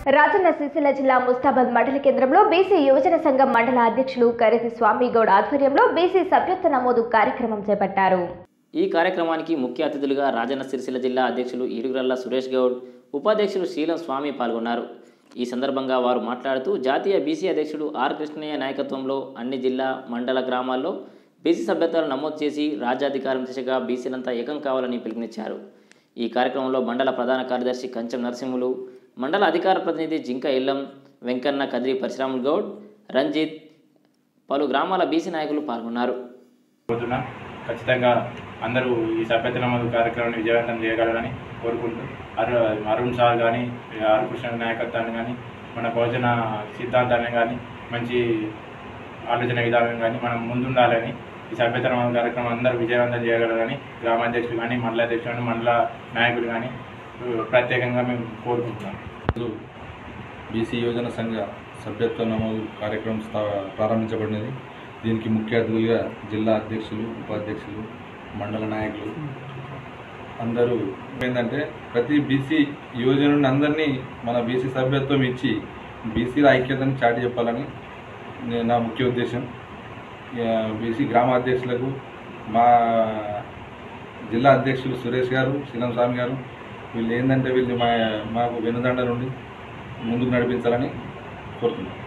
రాజన్న సిరిసిల్ల జిల్లా ముస్తాబాద్ మండల కేంద్రంలో బీసీ యువజన సంఘం మండల అధ్యక్షులు కరితి స్వామి గౌడ్ ఆధ్వర్యంలో బీసీ సభ్యత్వ నమోదు కార్యక్రమం చేపట్టారు ఈ కార్యక్రమానికి ముఖ్య అతిథులుగా రాజన్న సిరిసిల్ల జిల్లా అధ్యక్షులు ఇరుగురల్ల సురేష్ గౌడ్ ఉపాధ్యక్షులు శీలం స్వామి పాల్గొన్నారు ఈ సందర్భంగా వారు మాట్లాడుతూ జాతీయ బీసీ అధ్యక్షుడు ఆర్ కృష్ణయ్య నాయకత్వంలో అన్ని జిల్లా మండల గ్రామాల్లో బీసీ సభ్యత్వాలు నమోదు చేసి రాజ్యాధికారం దిశగా బీసీలంతా ఏకం కావాలని పిలుపునిచ్చారు ఈ కార్యక్రమంలో మండల ప్రధాన కార్యదర్శి కంచం నరసింహులు మండల అధికార ప్రతినిధి జింక ఇల్లం వెంకన్న కదిరి పరశురాములు గౌడ్ రంజిత్ పలు గ్రామాల బీసీ నాయకులు పాల్గొన్నారు రోజున ఖచ్చితంగా అందరూ ఈ సభ్యత నమోదు కార్యక్రమాన్ని విజయవంతం చేయగలరని కోరుకుంటూ అరు అరుణ్ సార్ కానీ హరికృష్ణ నాయకత్వాన్ని కానీ మన భోజన సిద్ధాంతాన్ని కానీ మంచి ఆలోచన విధానం కానీ మనం ముందుండాలని ఈ సభ్యత నమోదు కార్యక్రమం అందరూ విజయవంతం చేయగలరని గ్రామాధ్యక్షులు కానీ మండల అధ్యక్షులు కానీ మండల నాయకులు కానీ ప్రత్యేకంగా మేము కోరుకుంటున్నాం బీసీ యోజన సంఘ సభ్యత్వ నమోదు కార్యక్రమం స్థా ప్రారంభించబడినది దీనికి ముఖ్య అతిథులుగా జిల్లా అధ్యక్షులు ఉపాధ్యక్షులు మండల నాయకులు అందరూ ఏంటంటే ప్రతి బీసీ యువజనుని అందరినీ మన బీసీ సభ్యత్వం ఇచ్చి బీసీల ఐక్యతను చాటి చెప్పాలని నే- నా ముఖ్య ఉద్దేశం బీసీ గ్రామాధ్యక్షులకు మా జిల్లా అధ్యక్షులు సురేష్ గారు శీలం స్వామి గారు వీళ్ళు ఏంటంటే వీళ్ళు మా మాకు వెనుదండ నుండి ముందుకు నడిపించాలని కోరుతున్నాం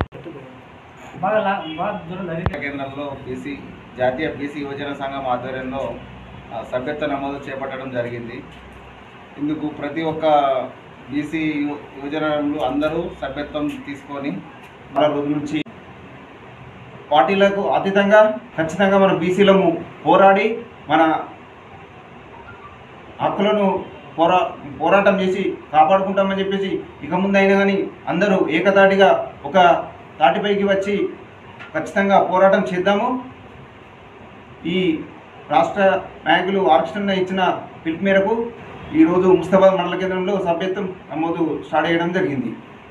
కేంద్రంలో బీసీ జాతీయ బీసీ యువజన సంఘం ఆధ్వర్యంలో ఆ, సభ్యత్వ నమోదు చేపట్టడం జరిగింది ఇందుకు ప్రతి ఒక్క బీసీ యు- యువజనులు అందరూ సభ్యత్వం తీసుకొని మన రోజు నుంచి పార్టీలకు అతీతంగా ఖచ్చితంగా మన బీసీలము పోరాడి మన హక్కులను పోరా పోరాటం చేసి కాపాడుకుంటామని చెప్పేసి ఇక ముందు అయినా కానీ అందరూ ఏకతాటిగా ఒక తాటిపైకి వచ్చి ఖచ్చితంగా పోరాటం చేద్దాము ఈ రాష్ట్ర నాయకులు ఆర్కృష్ణ ఇచ్చిన పిలుపు మేరకు ఈరోజు ముస్తాబాద్ మండల కేంద్రంలో సభ్యత్వం నమోదు స్టార్ట్ చేయడం జరిగింది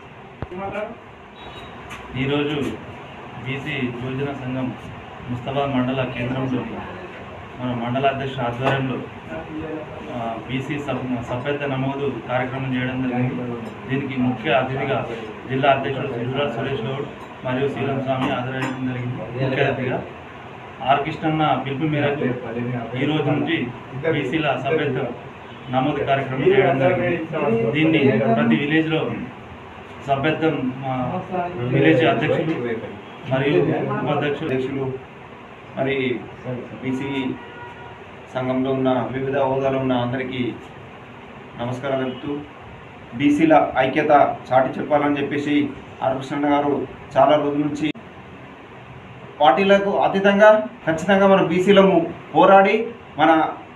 ఈరోజు బీసీ యువజన సంఘం ముస్తాబాద్ మండల కేంద్రంలో మన మండల అధ్యక్షుల ఆధ్వర్యంలో ఆ, బీసీ సభ సభ్యత నమోదు కార్యక్రమం చేయడం జరిగింది దీనికి ముఖ్య అతిథిగా జిల్లా అధ్యక్షుడు సిరురా సురేష్ గౌడ్ మరియు శీలం స్వామి హాజరయ్యడం జరిగింది ముఖ్య అతిథిగా ఆర్ కృష్ణన్న పిలుపు మేరకు ఈ రోజు నుంచి బీసీల సభ్యత్వ నమోదు కార్యక్రమం చేయడం జరిగింది దీన్ని ప్రతి విలేజ్లో సభ్యత్వం మా విలేజ్ అధ్యక్షులు మరియు ఉపాధ్యక్షులు అధ్యక్షులు మరి బీసీ సంఘంలో ఉన్న వివిధ హోదాలో ఉన్న అందరికీ నమస్కారం తెలుపుతూ బీసీల ఐక్యత చాటి చెప్పాలని చెప్పేసి ఆర్కృష్ణ గారు చాలా రోజుల నుంచి పార్టీలకు అతీతంగా ఖచ్చితంగా మన బీసీలము పోరాడి మన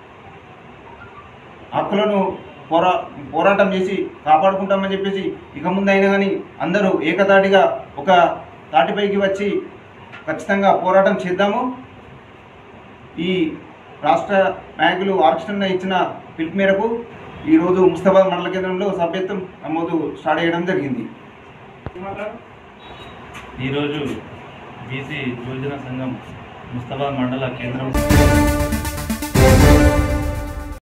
హక్కులను పోరా పోరాటం చేసి కాపాడుకుంటామని చెప్పేసి ఇక ముందు అయినా కానీ అందరూ ఏకతాటిగా ఒక తాటిపైకి వచ్చి ఖచ్చితంగా పోరాటం చేద్దాము ఈ రాష్ట్ర నాయకులు ఆర్కృష్ణ ఇచ్చిన పిలుపు మేరకు ఈరోజు ముస్తాబాద్ మండల కేంద్రంలో సభ్యత్వం నమోదు స్టార్ట్ చేయడం జరిగింది ఈరోజు బీసీ యువజన సంఘం ముస్తాబాద్ మండల కేంద్రం